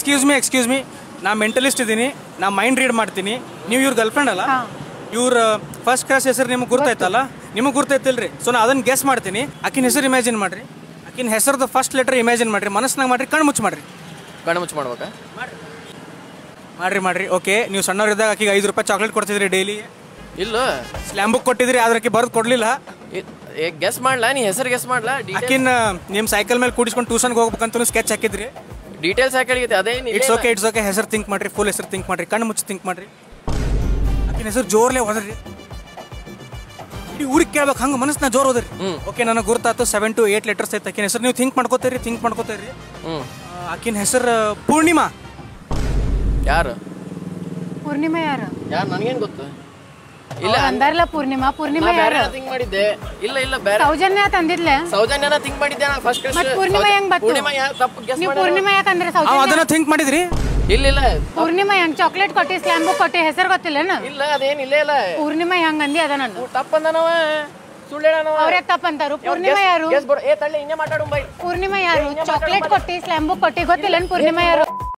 Excuse me excuse me ನಾ mentalist ಇದ್ದೀನಿ ನಾ ಮೈಂಡ್ ರೀಡ್ ಮಾಡ್ತೀನಿ ನೀವು ಇವ್ರ ಗರ್ಲ್ಫ್ರೆಂಡ್ ಅಲ್ಲ ಇವ್ರ ಫಸ್ಟ್ ಕ್ಲಾಸ್ ಹೆಸರು ನಿಮಗೆ ಗುರ್ತೈತಲ್ಲ ನಿಮಗೆ ಗುರ್ತೈತಿಲ್ರಿ ಸೊ ನಾ ಅದನ್ನ ಗೆಸ್ ಮಾಡ್ತೀನಿ ಆಕಿನ ಹೆಸರು ಇಮ್ಯಾಜಿನ್ ಮಾಡ್ರಿ ಆಕಿನ ಹೆಸರದ ಫಸ್ಟ್ ಲೆಟರ್ ಇಮ್ಯಾಜಿನ್ ಮಾಡ್ರಿ ಮನಸ್ನಾಗ ಮಾಡ್ರಿ ಕಣ್ಣು ಮುಚ್ಚಿ ಮಾಡ್ರಿ ಕಣ್ಣು ಮುಚ್ಚಿ ಮಾಡ್ಬೇಕಾ ಮಾಡ್ರಿ ಮಾಡ್ರಿ ಓಕೆ ನೀವು ಸಣ್ಣವ್ರಿದ್ದಾಗ ಆಕಿಗೆ ಐದು ರೂಪಾಯಿ ಚಾಕ್ಲೇಟ್ ಕೊಡ್ತಿದ್ರಿ ಡೈಲಿ ಇಲ್ಲ ಸ್ಲ್ಯಾಂಬುಕ್ ಕೊಟ್ಟಿದ್ರಿ ಆದ್ರೆ ಆಕಿ ಬರೆದು ಕೊಡ್ಲಿಲ್ಲ ಗೆಸ್ ಮಾಡ್ಲಾ ನೀ ಹೆಸರು ಗೆಸ್ ಮಾಡ್ಲಾ ಆಕಿನ ನಿಮ್ಮ ಸೈಕಲ್ ಮೇಲೆ ಕೂಡಿಸ್ಕೊಂಡು ಟ್ಯೂಷನ್ಗೆ ಹೋಗ್ಬೇಕಂತ ಸ್ಕೆಚ್ ಹಾಕಿದ್ರಿ ಡೀಟೇಲ್ಸ್ ಯಾಕೆ ಹೇಳಿದೆ ಅದೇ ಇಟ್ಸ್ ಓಕೆ ಇಟ್ಸ್ ಓಕೆ ಹೆಸರು ಥಿಂಕ್ ಮಾಡ್ರಿ ಫುಲ್ ಹೆಸರು ಥಿಂಕ್ ಮಾಡ್ರಿ ಕಣ್ಣು ಮುಚ್ಚಿ ಥಿಂಕ್ ಮಾಡ್ರಿ ಆಕಿನ ಹೆಸರು ಜೋರ್ಲೆ ಹೋದ್ರಿ ಇಡೀ ಊರಿಗೆ ಕೇಳ್ಬೇಕು ಹಂಗೆ ಮನಸ್ಸಿನ ಜೋರ್ ಹೋದ್ರಿ ಓಕೆ ನನಗೆ ಗುರ್ತಾತು ಸೆವೆನ್ ಟು ಏಟ್ ಲೆಟರ್ಸ್ ಐತೆ ಆಕಿನ ಹೆಸರು ನೀವು ಥಿಂಕ್ ಮಾಡ್ಕೋತೀರಿ ಥಿಂಕ್ ಮಾಡ್ಕೋತೀರಿ ಹ್ಞೂ ಆಕಿನ ಹೆಸರು ಪೂರ್ಣಿಮಾ ಯಾರು ಪೂರ್ಣಿಮಾ ಯಾರು ಯಾರು ನನಗೇನು ಗೊತ್ತು ಇಲ್ಲ ಅಂದಾರಲ್ಲ ಪೂರ್ಣಿಮಾ ಪೂರ್ಣಿಮಾ ನಾ ಬೇರೆ ಯಾರು ಥಿಂಕ್ ಮಾಡಿದ್ದೆ ಇಲ್ಲ ಇಲ್ಲ ಬೇರೆ ಸೌಜನ್ಯ ತಂದಿದ್ಲೆ ಸೌಜನ್ಯನ ಥಿಂಕ್ ಮಾಡಿದ್ದೆ ನಾ ಫಸ್ಟ್ ಮತ್ ಪೂರ್ಣಿಮಾ ಹೆಂಗ್ ಬಂತು? ಪೂರ್ಣಿಮಾ ಯಾರು ತಪ್ಪು ಗೆಸ್ ನೀವು ಮಾಡಿ ಪೂರ್ಣಿಮಾ ಯಾಕಂದ್ರೆ ಅವ ಸೌಜನ್ಯ ಅದನ್ನ ಥಿಂಕ್ ಮಾಡಿದ್ರಿ ಇಲ್ಲ ಇಲ್ಲ ಪೂರ್ಣಿಮಾ ಹೆಂಗ್ ಚಾಕ್ಲೇಟ್ ಕೊಟ್ಟಿ ಸ್ಲ್ಯಾಂಬು ಕೊಟ್ಟಿ ಹೆಸರು ಗೊತ್ತಿಲ್ಲೇನ ಇಲ್ಲ ಅದೇನ್ ಇಲ್ಲ ಇಲ್ಲ ಪೂರ್ಣಿಮಾ ಹೆಂಗ್ ಅಂದಿ ಅದ ನಾನು ತಪ್ಪಂದನವ ಸುಳ್ಳು ಹೇಳನವ ಅವ್ರ ತಪ್ಪಂತಾರು ಪೂರ್ಣಿಮಾ ಯಾರು ಗೆಸ್ ಬರೋ ಏ ತಳ್ಳಿ ಇನ್ನೇ ಮಾತಾಡು ಬೈ ಪೂರ್ಣಿಮಾ ಯಾರು ಚಾಕ್ಲೇಟ್ ಕೊಟ್ಟಿ ಸ್ಲ್ಯಾಂಬು ಕೊಟ್ಟಿ ಗೊತ್ತಿಲ್ಲ ಪೂರ್ಣಿಮಾ ಯಾರು